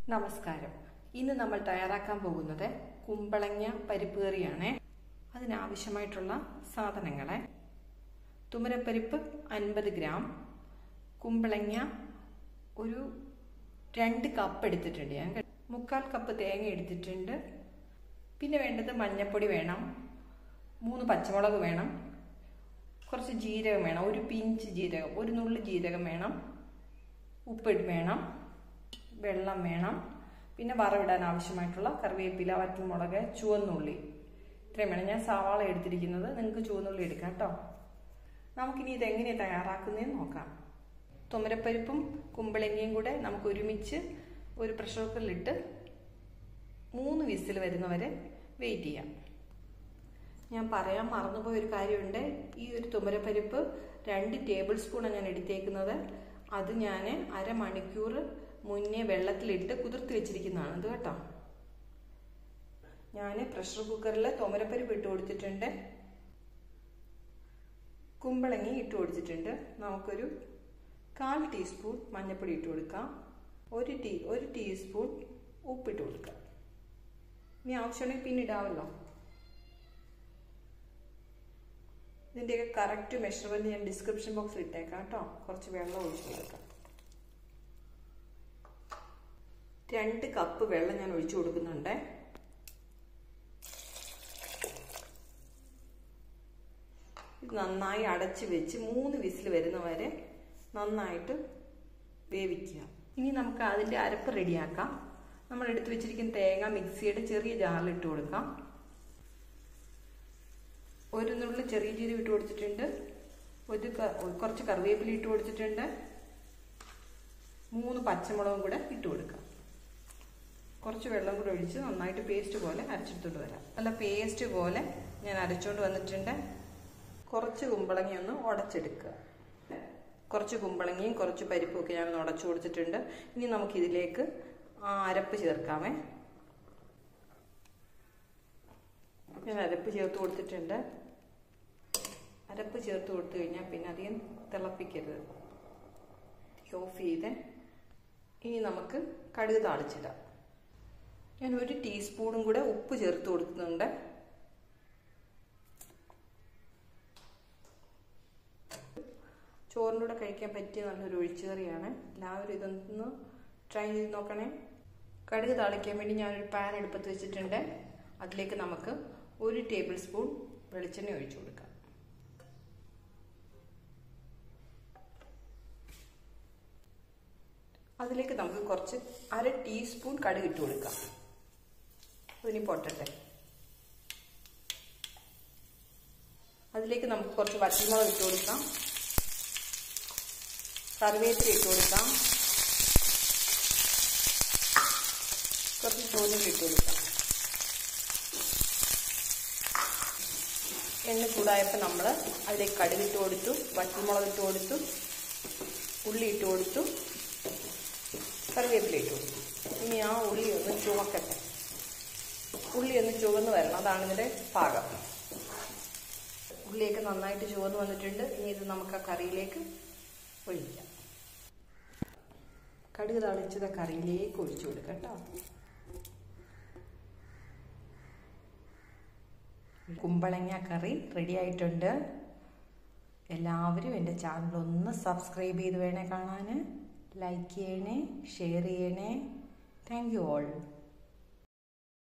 നമസ്കാരം ഇന്ന് നമ്മൾ തയ്യാറാക്കാൻ പോകുന്നത് കുമ്പളങ്ങ പരിപ്പ് കറിയാണ് അതിനാവശ്യമായിട്ടുള്ള സാധനങ്ങളെ തുമരപ്പരിപ്പ് അൻപത് ഗ്രാം കുമ്പളങ്ങ ഒരു രണ്ട് കപ്പ് എടുത്തിട്ടുണ്ട് ഞാൻ മുക്കാൽ കപ്പ് തേങ്ങ എടുത്തിട്ടുണ്ട് പിന്നെ വേണ്ടത് മഞ്ഞൾപ്പൊടി വേണം മൂന്ന് പച്ചമുളക് വേണം കുറച്ച് ജീരകം വേണം ഒരു പിഞ്ച് ജീരകം ഒരു നുള്ളു ജീരകം വേണം ഉപ്പിട്ട് വേണം വെള്ളം വേണം പിന്നെ വറവിടാൻ ആവശ്യമായിട്ടുള്ള കറിവേപ്പില വറ്റൽമുളക് ചുവന്നുള്ളി ഇത്രയും വേണം ഞാൻ സവാള എടുത്തിരിക്കുന്നത് നിങ്ങൾക്ക് ചുവന്നുള്ളി എടുക്കാം കേട്ടോ നമുക്കിനി ഇതെങ്ങനെയാണ് തയ്യാറാക്കുന്നതെന്ന് നോക്കാം തുമരപ്പരിപ്പും കുമ്പളങ്ങയും കൂടെ നമുക്ക് ഒരുമിച്ച് ഒരു പ്രഷർ കുക്കറിലിട്ട് മൂന്ന് വിസിൽ വരുന്നവരെ വെയിറ്റ് ചെയ്യാം ഞാൻ പറയാൻ മറന്നുപോയ ഒരു കാര്യമുണ്ട് ഈ ഒരു തുമരപ്പരിപ്പ് രണ്ട് ടേബിൾ സ്പൂണാണ് ഞാൻ എടുത്തേക്കുന്നത് അത് ഞാൻ അരമണിക്കൂർ മുന്നേ വെള്ളത്തിലിട്ട് കുതിർത്തി വെച്ചിരിക്കുന്നതാണ് ഇത് കേട്ടോ ഞാൻ പ്രഷർ കുക്കറിൽ തുമരപ്പരിപ്പ് ഇട്ട് കൊടുത്തിട്ടുണ്ട് കുമ്പളങ്ങി ഇട്ട് കൊടുത്തിട്ടുണ്ട് നമുക്കൊരു കാൽ ടീസ്പൂൺ മഞ്ഞൾപ്പൊടി ഇട്ട് കൊടുക്കാം ഒരു ടീ ഒരു ടീസ്പൂൺ ഉപ്പിട്ട് കൊടുക്കാം ഇനി ആവശ്യമുണ്ടെങ്കിൽ പിന്നെ ഇടാമല്ലോ ഇതിൻ്റെയൊക്കെ കറക്റ്റ് മെഷർമെൻറ്റ് ഞാൻ ഡിസ്ക്രിപ്ഷൻ ബോക്സിൽ ഇട്ടേക്കാം കേട്ടോ കുറച്ച് വെള്ളം ഒഴിച്ചു കൊടുക്കാം രണ്ട് കപ്പ് വെള്ളം ഞാൻ ഒഴിച്ചു കൊടുക്കുന്നുണ്ട് ഇത് നന്നായി അടച്ച് വെച്ച് മൂന്ന് വിസിൽ വരുന്ന വരെ നന്നായിട്ട് വേവിക്കുക ഇനി നമുക്ക് അതിൻ്റെ അരപ്പ് റെഡിയാക്കാം നമ്മൾ എടുത്തു വെച്ചിരിക്കുന്ന തേങ്ങ മിക്സിയുടെ ചെറിയ ജാറിൽ ഇട്ട് കൊടുക്കാം ഒരു നുള്ളി ചെറിയ ജീരകം ഇട്ട് കൊടുത്തിട്ടുണ്ട് ഒരു കുറച്ച് കറിവേപ്പില ഇട്ട് കൊടുത്തിട്ടുണ്ട് മൂന്ന് പച്ചമുളകും കൂടെ ഇട്ട് കൊടുക്കാം കുറച്ച് വെള്ളം കൂടെ ഒഴിച്ച് നന്നായിട്ട് പേസ്റ്റ് പോലെ അരച്ചെടുത്തോണ്ട് വരാം നല്ല പേസ്റ്റ് പോലെ ഞാൻ അരച്ചുകൊണ്ട് വന്നിട്ടുണ്ട് കുറച്ച് കുമ്പളങ്ങ ഒന്ന് ഉടച്ചെടുക്കുക കുറച്ച് കുമ്പളങ്ങയും കുറച്ച് പരിപ്പും ഒക്കെ ഞാൻ ഉടച്ചു കൊടുത്തിട്ടുണ്ട് ഇനി നമുക്കിതിലേക്ക് അരപ്പ് ചേർക്കാമേ ഞാൻ അരപ്പ് ചേർത്ത് കൊടുത്തിട്ടുണ്ട് അരപ്പ് ചേർത്ത് കൊടുത്തു കഴിഞ്ഞാൽ പിന്നെ അധികം തിളപ്പിക്കരുത് ഓഫ് ചെയ്ത് ഇനി നമുക്ക് കടുക് താളിച്ചിടാം ഞാൻ ഒരു ടീസ്പൂണും കൂടെ ഉപ്പ് ചേർത്ത് കൊടുക്കുന്നുണ്ട് ചോറിൻ്റെ കൂടെ കഴിക്കാൻ പറ്റിയ നല്ലൊരു ഒഴിച്ചുകറിയാണ് എല്ലാവരും ഇതൊന്ന് ട്രൈ ചെയ്ത് നോക്കണേ കടുക് താളിക്കാൻ വേണ്ടി ഞാനൊരു പാൻ എടുപ്പത്ത് വെച്ചിട്ടുണ്ട് അതിലേക്ക് നമുക്ക് ഒരു ടേബിൾ സ്പൂൺ വെളിച്ചെണ്ണ ഒഴിച്ചു കൊടുക്കാം അതിലേക്ക് നമുക്ക് കുറച്ച് അര ടീസ്പൂൺ കടുക് ഇട്ട് കൊടുക്കാം അതിനി പൊട്ടട്ടെ അതിലേക്ക് നമുക്ക് കുറച്ച് വറ്റൽമുളക് ഇട്ട് കൊടുക്കാം കറിവേപ്പില ഇട്ട് കൊടുക്കാം കുറച്ച് ചോദ്യം ഇട്ട് കൊടുക്കാം എണ്ണ ചൂടായപ്പോൾ നമ്മൾ അതിലേക്ക് കടുകിട്ട് കൊടുത്തു വറ്റൽമുളക് ഇട്ട് കൊടുത്തു ഉള്ളി ഇട്ട് കൊടുത്തു കറിവേപ്പില ഇട്ട് കൊടുത്തു ഇനി ആ ഉള്ളി ഒന്ന് ചുവക്കട്ടെ ഉള്ളി ഒന്ന് ചുവന്ന് വരണം അതാണ് ഇതിൻ്റെ പാകം ഉള്ളിയൊക്കെ നന്നായിട്ട് ചുവന്ന് വന്നിട്ടുണ്ട് ഇനി ഇത് നമുക്ക് ആ കറിയിലേക്ക് ഒഴിക്കാം കടുക് തളിച്ചത് കറിയിലേക്ക് ഒഴിച്ചു കൊടുക്കാം കേട്ടോ കുമ്പളങ്ങ കറി റെഡി ആയിട്ടുണ്ട് എല്ലാവരും എൻ്റെ ചാനൽ ഒന്ന് സബ്സ്ക്രൈബ് ചെയ്ത് വേണേ കാണാൻ ലൈക്ക് ചെയ്യണേ ഷെയർ ചെയ്യണേ താങ്ക് യു ഓൾ